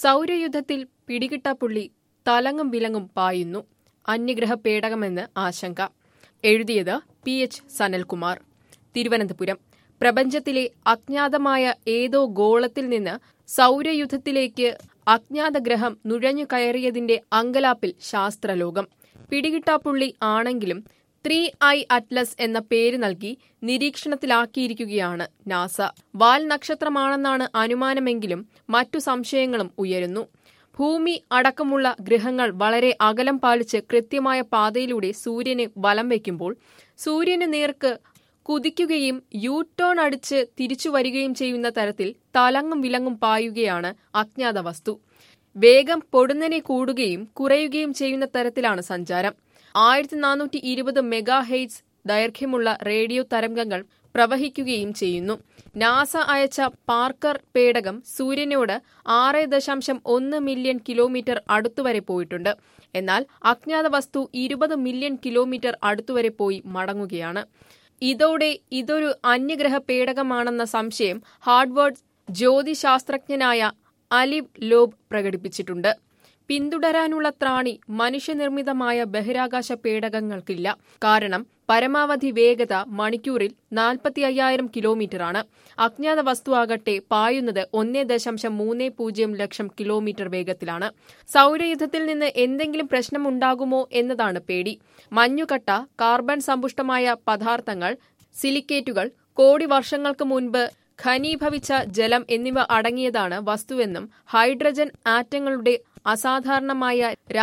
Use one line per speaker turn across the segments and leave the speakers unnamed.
സൗരയുദ്ധത്തിൽ പിടികിട്ടാപ്പുള്ളി തലങ്ങും വിലങ്ങും പായുന്നു അന്യഗ്രഹ പേടകമെന്ന് ആശങ്ക എഴുതിയത് പി എച്ച് സനൽകുമാർ തിരുവനന്തപുരം പ്രപഞ്ചത്തിലെ അജ്ഞാതമായ ഏതോ ഗോളത്തിൽ നിന്ന് സൗരയുദ്ധത്തിലേക്ക് അജ്ഞാത ഗ്രഹം നുഴഞ്ഞു കയറിയതിന്റെ അങ്കലാപ്പിൽ ശാസ്ത്രലോകം പിടികിട്ടാപ്പുള്ളി ആണെങ്കിലും ത്രീ ഐ അറ്റ്ലസ് എന്ന പേര് നൽകി നിരീക്ഷണത്തിലാക്കിയിരിക്കുകയാണ് നാസ വാൽ നക്ഷത്രമാണെന്നാണ് അനുമാനമെങ്കിലും മറ്റു സംശയങ്ങളും ഉയരുന്നു ഭൂമി അടക്കമുള്ള ഗ്രഹങ്ങൾ വളരെ അകലം പാലിച്ച് കൃത്യമായ പാതയിലൂടെ സൂര്യനെ വലം വയ്ക്കുമ്പോൾ സൂര്യന് നേർക്ക് കുതിക്കുകയും യു ടേൺ അടിച്ച് തിരിച്ചു വരികയും ചെയ്യുന്ന തരത്തിൽ തലങ്ങും വിലങ്ങും പായുകയാണ് അജ്ഞാത വസ്തു വേഗം പൊടുന്നനെ കൂടുകയും കുറയുകയും ചെയ്യുന്ന തരത്തിലാണ് സഞ്ചാരം ആയിരത്തി നാനൂറ്റി ഇരുപത് മെഗാ ഹെയ്റ്റ്സ് ദൈർഘ്യമുള്ള റേഡിയോ തരംഗങ്ങൾ പ്രവഹിക്കുകയും ചെയ്യുന്നു നാസ അയച്ച പാർക്കർ പേടകം സൂര്യനോട് ആറ് ദശാംശം ഒന്ന് മില്യൺ കിലോമീറ്റർ അടുത്തുവരെ പോയിട്ടുണ്ട് എന്നാൽ അജ്ഞാത വസ്തു ഇരുപത് മില്യൺ കിലോമീറ്റർ അടുത്തുവരെ പോയി മടങ്ങുകയാണ് ഇതോടെ ഇതൊരു അന്യഗ്രഹ പേടകമാണെന്ന സംശയം ഹാർഡ്വേർഡ് ജ്യോതിശാസ്ത്രജ്ഞനായ അലിബ് ലോബ് പ്രകടിപ്പിച്ചിട്ടുണ്ട് പിന്തുടരാനുള്ള ത്രാണി മനുഷ്യനിർമ്മിതമായ ബഹിരാകാശ പേടകങ്ങൾക്കില്ല കാരണം പരമാവധി വേഗത മണിക്കൂറിൽ നാൽപ്പത്തി അയ്യായിരം കിലോമീറ്ററാണ് അജ്ഞാത വസ്തുവാകട്ടെ പായുന്നത് ഒന്നേ ദശാംശം മൂന്ന് പൂജ്യം ലക്ഷം കിലോമീറ്റർ വേഗത്തിലാണ് സൗരയുദ്ധത്തിൽ നിന്ന് എന്തെങ്കിലും പ്രശ്നമുണ്ടാകുമോ എന്നതാണ് പേടി മഞ്ഞുകട്ട കാർബൺ സമ്പുഷ്ടമായ പദാർത്ഥങ്ങൾ സിലിക്കേറ്റുകൾ കോടി വർഷങ്ങൾക്ക് മുൻപ് ഘനീഭവിച്ച ജലം എന്നിവ അടങ്ങിയതാണ് വസ്തുവെന്നും ഹൈഡ്രജൻ ആറ്റങ്ങളുടെ അസാധാരണമായ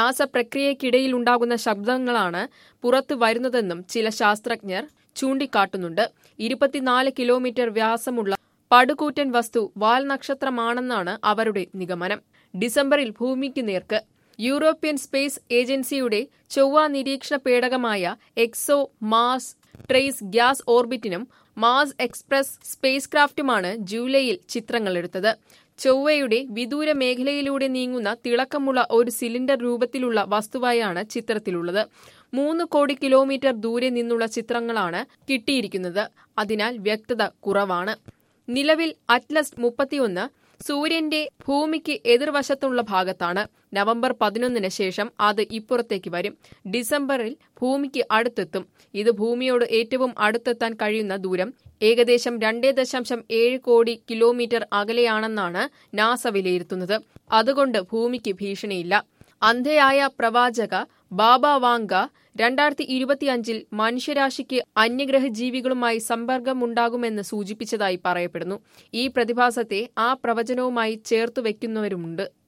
രാസപ്രക്രിയയ്ക്കിടയിലുണ്ടാകുന്ന ശബ്ദങ്ങളാണ് പുറത്തു വരുന്നതെന്നും ചില ശാസ്ത്രജ്ഞർ ചൂണ്ടിക്കാട്ടുന്നുണ്ട് ഇരുപത്തിനാല് കിലോമീറ്റർ വ്യാസമുള്ള പടുകൂറ്റൻ വസ്തു വാൽ നക്ഷത്രമാണെന്നാണ് അവരുടെ നിഗമനം ഡിസംബറിൽ ഭൂമിക്ക് നേർക്ക് യൂറോപ്യൻ സ്പേസ് ഏജൻസിയുടെ ചൊവ്വ നിരീക്ഷണ പേടകമായ എക്സോ മാസ് ട്രേസ് ഗ്യാസ് ഓർബിറ്റിനും മാസ് എക്സ്പ്രസ് സ്പേസ് ക്രാഫ്റ്റുമാണ് ജൂലൈയിൽ ചിത്രങ്ങളെടുത്തത് ചൊവ്വയുടെ വിദൂര മേഖലയിലൂടെ നീങ്ങുന്ന തിളക്കമുള്ള ഒരു സിലിണ്ടർ രൂപത്തിലുള്ള വസ്തുവായാണ് ചിത്രത്തിലുള്ളത് മൂന്ന് കോടി കിലോമീറ്റർ ദൂരെ നിന്നുള്ള ചിത്രങ്ങളാണ് കിട്ടിയിരിക്കുന്നത് അതിനാൽ വ്യക്തത കുറവാണ് നിലവിൽ അറ്റ്ലസ് മുപ്പത്തിയൊന്ന് സൂര്യന്റെ ഭൂമിക്ക് എതിർവശത്തുള്ള ഭാഗത്താണ് നവംബർ പതിനൊന്നിന് ശേഷം അത് ഇപ്പുറത്തേക്ക് വരും ഡിസംബറിൽ ഭൂമിക്ക് അടുത്തെത്തും ഇത് ഭൂമിയോട് ഏറ്റവും അടുത്തെത്താൻ കഴിയുന്ന ദൂരം ഏകദേശം രണ്ടേ ദശാംശം ഏഴ് കോടി കിലോമീറ്റർ അകലെയാണെന്നാണ് നാസ വിലയിരുത്തുന്നത് അതുകൊണ്ട് ഭൂമിക്ക് ഭീഷണിയില്ല അന്ധയായ പ്രവാചക ബാബ വാങ്ക രണ്ടായിരത്തി ഇരുപത്തിയഞ്ചിൽ മനുഷ്യരാശിക്ക് അന്യഗ്രഹ ജീവികളുമായി സമ്പർക്കമുണ്ടാകുമെന്ന് സൂചിപ്പിച്ചതായി പറയപ്പെടുന്നു ഈ പ്രതിഭാസത്തെ ആ പ്രവചനവുമായി ചേർത്തു വയ്ക്കുന്നവരുമുണ്ട്